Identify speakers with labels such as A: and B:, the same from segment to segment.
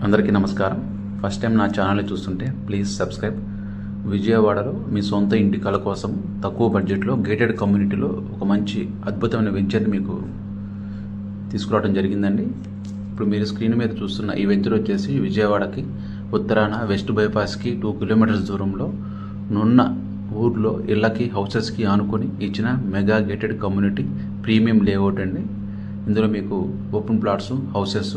A: అందరికీ నమస్కారం first time నా ఛానల్ చూస్తుంటే ప్లీజ్ సబ్స్క్రైబ్ విజయవాడలో మీ సొంత ఇంటి కళ కోసం తక్కువ బడ్జెట్లో గేటెడ్ కమ్యూనిటీలో ఒక మంచి అద్భుతమైన వెంచర్ని మీకు తీసుకురావడం జరిగిందండి ఇప్పుడు మీరు స్క్రీన్ మీద చూస్తున్న ఈ వెంచర్ వచ్చేసి విజయవాడకి ఉత్తరాన వెస్ట్ బైపాస్కి టూ కిలోమీటర్స్ దూరంలో నున్న ఊర్లో ఇళ్ళకి హౌసెస్కి ఆనుకొని ఇచ్చిన mega gated community premium layout అండి ఇందులో మీకు ఓపెన్ ప్లాట్స్ హౌసెస్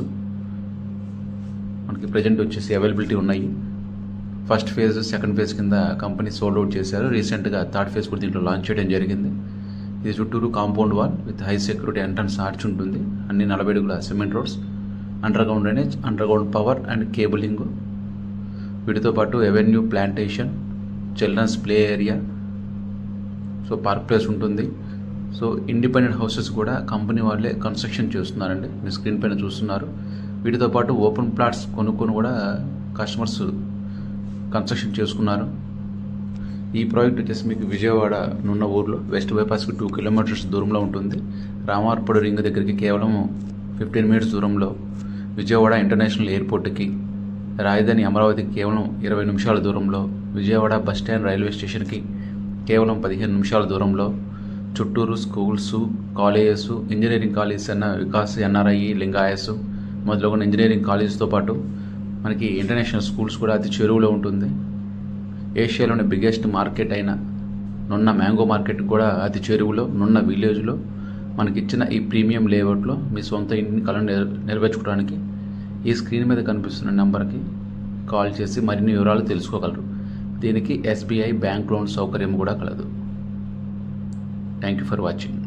A: మనకి ప్రజెంట్ వచ్చేసి అవైలబిలిటీ ఉన్నాయి ఫస్ట్ ఫేజ్ సెకండ్ ఫేజ్ కింద కంపెనీ సోల్డ్ అవుట్ చేశారు రీసెంట్గా థర్డ్ ఫేజ్ కూడా దీంట్లో లాంచ్ చేయడం జరిగింది ఇది చుట్టూరు compound wall with high security entrance arch ఉంటుంది అన్ని నలభై అడుగుల cement roads underground drainage underground power and cabling వీటితో పాటు avenue plantation children's play area so park place ఉంటుంది సో ఇండిపెండెంట్ హౌసెస్ కూడా కంపెనీ వాళ్ళే కన్స్ట్రక్షన్ చేస్తున్నారండి మీ స్క్రీన్ పైన చూస్తున్నారు వీటితో పాటు ఓపెన్ ప్లాట్స్ కొనుక్కొని కూడా కస్టమర్స్ కన్స్ట్రక్షన్ చేసుకున్నారు ఈ ప్రాజెక్ట్ వచ్చేసి మీకు విజయవాడ నున్న ఊర్లో వెస్ట్ బైపాస్కి టూ కిలోమీటర్స్ దూరంలో ఉంటుంది రామార్పడు రింగ్ దగ్గరికి కేవలం ఫిఫ్టీన్ మినిట్స్ దూరంలో విజయవాడ ఇంటర్నేషనల్ ఎయిర్పోర్ట్కి రాజధాని అమరావతికి కేవలం ఇరవై నిమిషాల దూరంలో విజయవాడ బస్ స్టాండ్ రైల్వే స్టేషన్కి కేవలం పదిహేను నిమిషాల దూరంలో చుట్టూరు స్కూల్స్ కాలేజెస్ ఇంజనీరింగ్ కాలేజెస్ అన్న వికాస్ ఎన్ఆర్ఐ లింగాయస్ మొదలగున్న ఇంజనీరింగ్ కాలేజెస్తో పాటు మనకి ఇంటర్నేషనల్ స్కూల్స్ కూడా అతి చెరువులో ఉంటుంది ఏషియాలోని బిగ్గెస్ట్ మార్కెట్ అయిన నున్న మ్యాంగో మార్కెట్ కూడా అతి చెరువులో నున్న విలేజ్లో మనకి ఇచ్చిన ఈ ప్రీమియం లేఅవుట్లో మీ సొంత ఇంటిని కళను నెర నెరవేర్చుకోవడానికి ఈ స్క్రీన్ మీద కనిపిస్తున్న నెంబర్కి కాల్ చేసి మరిన్ని వివరాలు తెలుసుకోగలరు దీనికి ఎస్బీఐ బ్యాంక్ లోన్ సౌకర్యం కూడా కలదు థ్యాంక్ యూ ఫర్ వాచింగ్